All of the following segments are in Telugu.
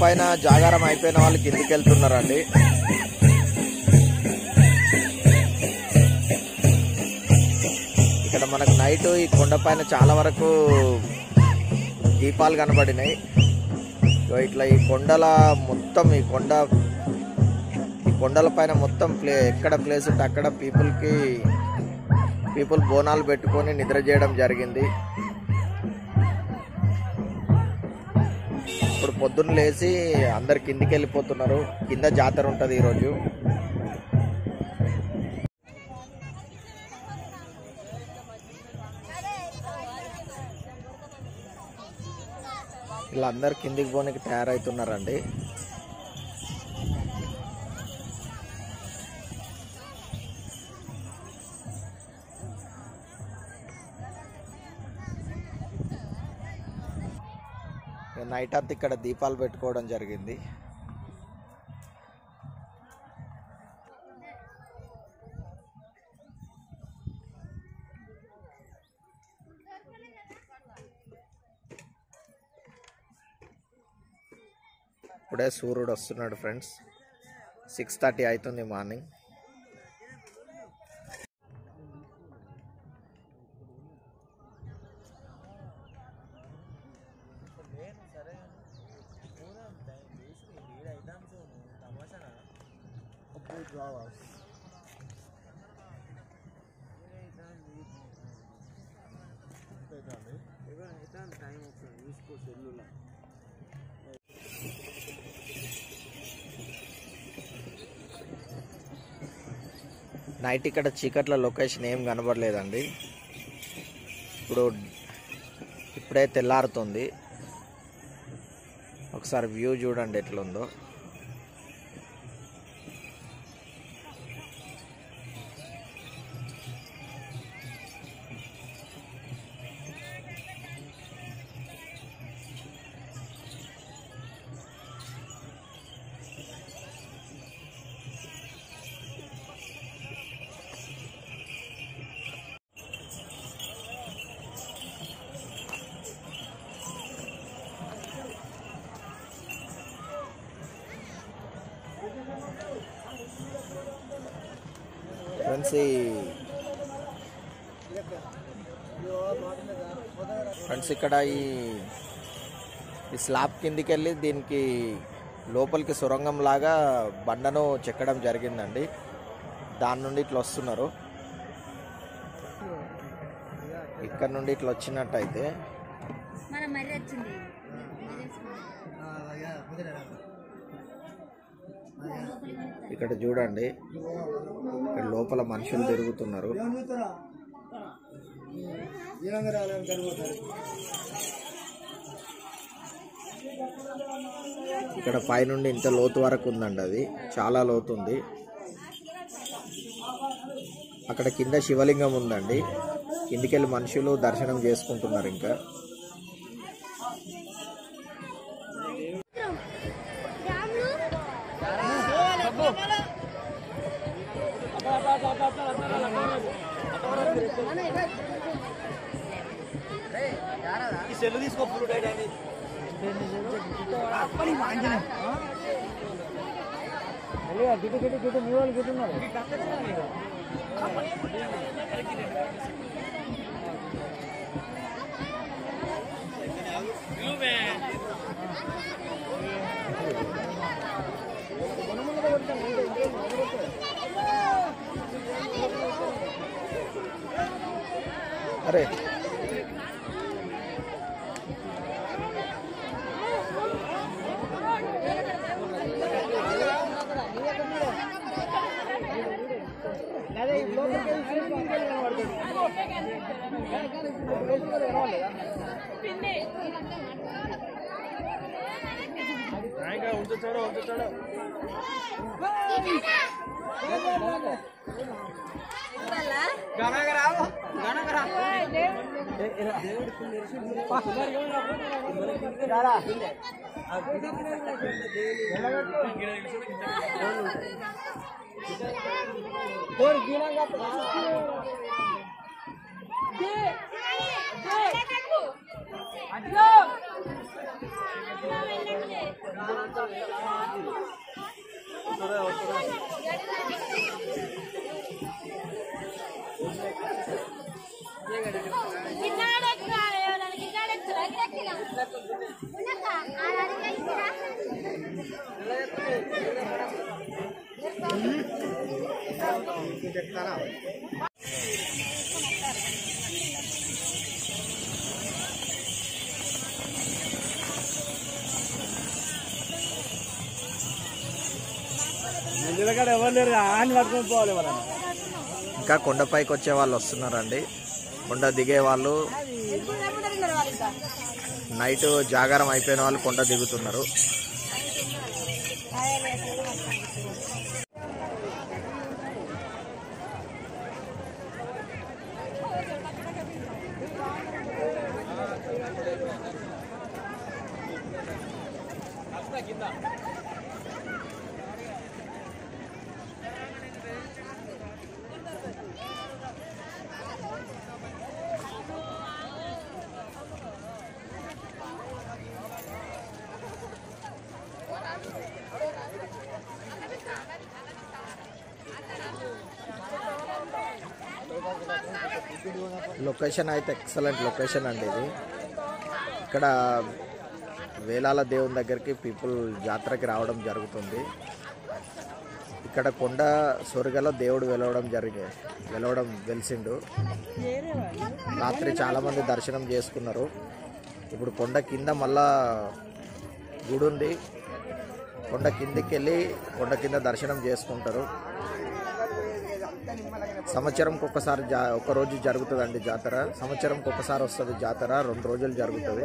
పైన జాగారం అయిపోయిన వాళ్ళు కిందికి వెళ్తున్నారండి ఇక్కడ మనకు నైట్ ఈ కొండ పైన చాలా వరకు దీపాలు కనబడినాయి ఇగో ఇట్లా ఈ కొండల మొత్తం ఈ కొండ ఈ కొండల పైన మొత్తం ప్లే ఎక్కడ ప్లేస్ ఉంటే అక్కడ పీపుల్కి పీపుల్ బోనాలు పెట్టుకొని నిద్ర చేయడం జరిగింది ఇప్పుడు పొద్దున్న లేచి అందరు కిందికి వెళ్ళిపోతున్నారు కింద జాతర ఉంటుంది ఈరోజు వీళ్ళందరూ కిందికి పోనీకి తయారవుతున్నారండి ఇక నైట్ అంతా ఇక్కడ దీపాలు పెట్టుకోవడం జరిగింది ఇప్పుడే సూర్యుడు వస్తున్నాడు ఫ్రెండ్స్ సిక్స్ థర్టీ అవుతుంది మార్నింగ్ నైట్ ఇక్కడ చీకట్ల లొకేషన్ ఏం కనబడలేదండి ఇప్పుడు ఇప్పుడే తెల్లారుతుంది ఒకసారి వ్యూ చూడండి ఎట్లుందో ఫ్రెండ్స్ ఈ ఫ్రెండ్స్ ఇక్కడ ఈ ఈ స్లాబ్ కిందికి వెళ్ళి దీనికి లోపలికి సొరంగం లాగా బండను చెక్కడం జరిగిందండి దాని నుండి ఇట్లా వస్తున్నారు ఇక్కడ నుండి ఇట్లా వచ్చినట్టయితే మన మర్రి వచ్చింది ఇక్కడ చూడండి ఇక్కడ లోపల మనుషులు తిరుగుతున్నారు ఇక్కడ పైనుండి ఇంత లోతు వరకు ఉందండి అది చాలా లోతు ఉంది అక్కడ కింద శివలింగం ఉందండి కిందికెళ్ళి మనుషులు దర్శనం చేసుకుంటున్నారు ఇంకా అరే నిలకడ ఎవరు లేరు ఆని పట్టుకొని పోవాలి ఎవరన్నా ఇంకా కొండపైకి వచ్చే వాళ్ళు వస్తున్నారండి కొండ దిగే వాళ్ళు నైట్ జాగారం అయిపోయిన వాళ్ళు కొండ దిగుతున్నారు లొకేషన్ అయితే ఎక్సలెంట్ లొకేషన్ అండి ఇది ఇక్కడ వేలాల దేవుని దగ్గరికి పీపుల్ జాతరకి రావడం జరుగుతుంది ఇక్కడ కొండ సొరగలో దేవుడు వెలవడం జరిగే వెలవడం వెలిసిండు రాత్రి చాలామంది దర్శనం చేసుకున్నారు ఇప్పుడు కొండ కింద మళ్ళా గుడి ఉంది కొండ కిందికి వెళ్ళి కొండ కింద దర్శనం చేసుకుంటారు సంవత్సరంకి ఒకసారి జా ఒక రోజు జరుగుతుందండి జాతర సంవత్సరంకి ఒకసారి వస్తుంది జాతర రెండు రోజులు జరుగుతుంది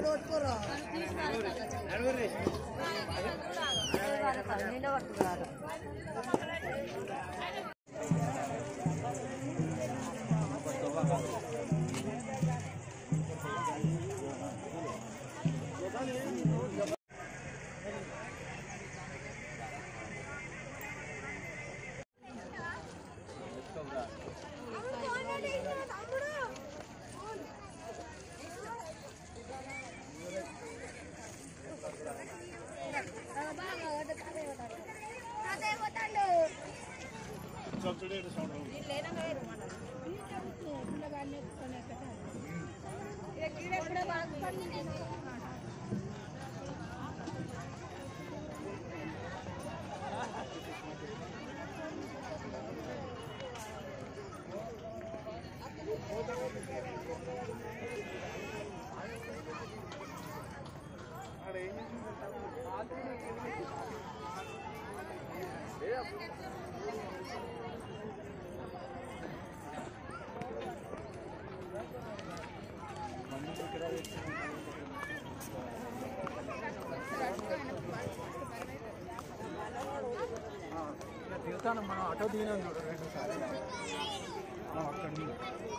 దిగుతాను మనం ఆటో దిగినాం చూడు రెండు సార్లు మనం అక్కడ దిగు.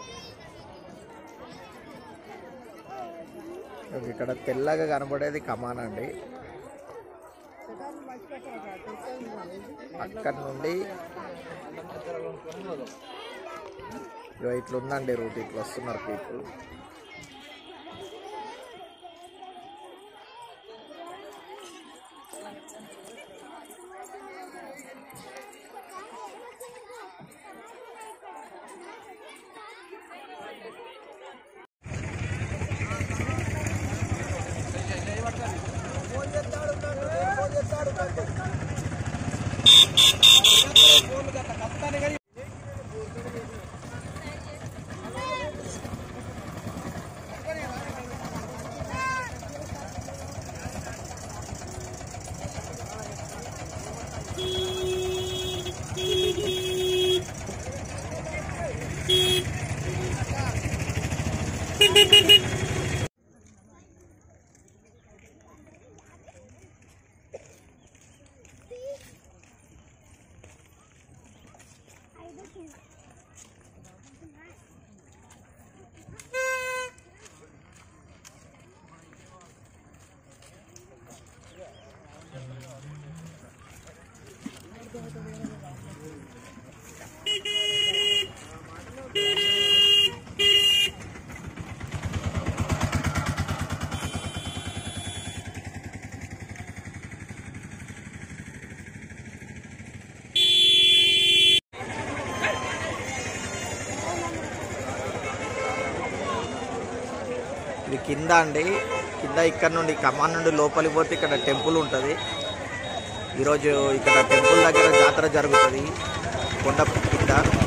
ఇక్కడ తెల్లగా కనబడేది కమాన్ అండి అక్కడ నుండి ఇగో ఇట్లా ఉందండి రూట్ ఇట్లా వస్తున్నారు పీపుల్ ఇది కింద అండి కింద ఇక్కడ నుండి కమాన్ నుండి లోపలికి పోతే ఇక్కడ టెంపుల్ ఉంటుంది ఈరోజు ఇక్కడ టెంపుల్ దగ్గర జాతర జరుగుతుంది కొండ కింద